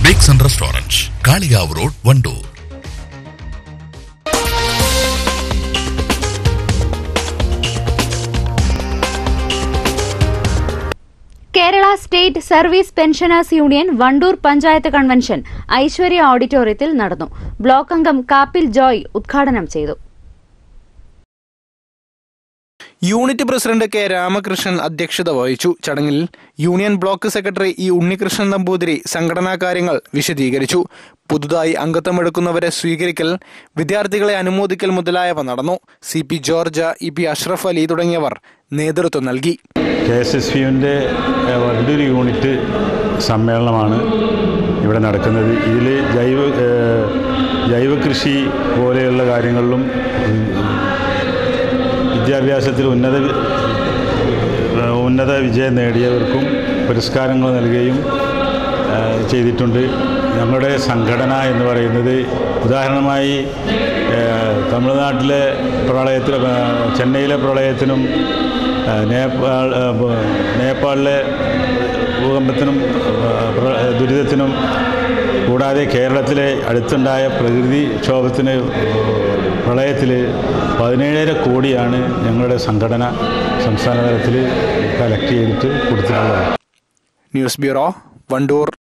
bakes and restaurant Kalikavu road Wandoor Kerala state service pensioners union Wandoor panchayat convention Aishwarya ഓഡിറ്റോറിയത്തിൽ നടന്നു block അംഗം കാപ്പിൽ ജോയ് ഉദ്ഘാടനം ചെയ്തു യൂണിറ്റ് പ്രസിഡന്റ് കെ രാമകൃഷ്ണൻ അധ്യക്ഷത വഹിച്ചു ചടങ്ങിൽ union block secretary E Unnikrishnan Namboothiri സംഘടനാ കാര്യങ്ങൾ വിശദീകരിച്ചു പുതുതായി അംഗത്വമെടുക്കുന്നവരെ സ്വീകരിക്കൽ വിദ്യാർത്ഥികളെ അനുമോദിക്കൽ മുതലായവ നടന്നു C P George E P Ashraf Ali തുടങ്ങിയവർ നേതൃത്വം നൽകി കെ എസ് എസ് പിയുടെ വണ്ടൂർ യൂണിറ്റ് സമ്മേളനമാണ് ഇവിടെ നടക്കുന്നത് ഇതിൽ ജൈവ ഏഹ്, ജൈവ കൃഷി പോലെയുള്ള കാര്യങ്ങളിലും ഉം, വിദ്യാഭ്യാസത്തിൽ ഉന്നത വി- ഏഹ്, ഉന്നത വിജയം നേടിയവർക്കും പുരസ്കാരങ്ങൾ നൽകുകയും ഏഹ്, ചെയ്തിട്ടുണ്ട് ഞങ്ങളുടെ സംഘടന എന്ന് പറയുന്നത് ഉദാഹരണമായി ഏഹ്, തമിഴ്നാട്ടിലെ പ്രളയത്തിൽ ഏഹ്, ചെന്നൈയിലെ പ്രളയത്തിനും ഏഹ്, നേപ്പാൾ ഏഹ്, ബ- നേപ്പാളിലെ ഭൂകമ്പത്തിനും ഏഹ്, പ്ര- ദുരിതത്തിനും കൂടാതെ കേരളത്തിലെ അടുത്തുണ്ടായ പ്രകൃതി ക്ഷോഭത്തിന് പ്രളയത്തിൽ പതിനേഴര കോടിയാണ് ഞങ്ങളുടെ സംഘടന സംസ്ഥാന തലത്തിൽ കളക്ട് ചെയ്തിട്ട് കൊടുത്തിട്ടുള്ളത് ന്യൂസ് ബ്യൂറോ വണ്ടൂർ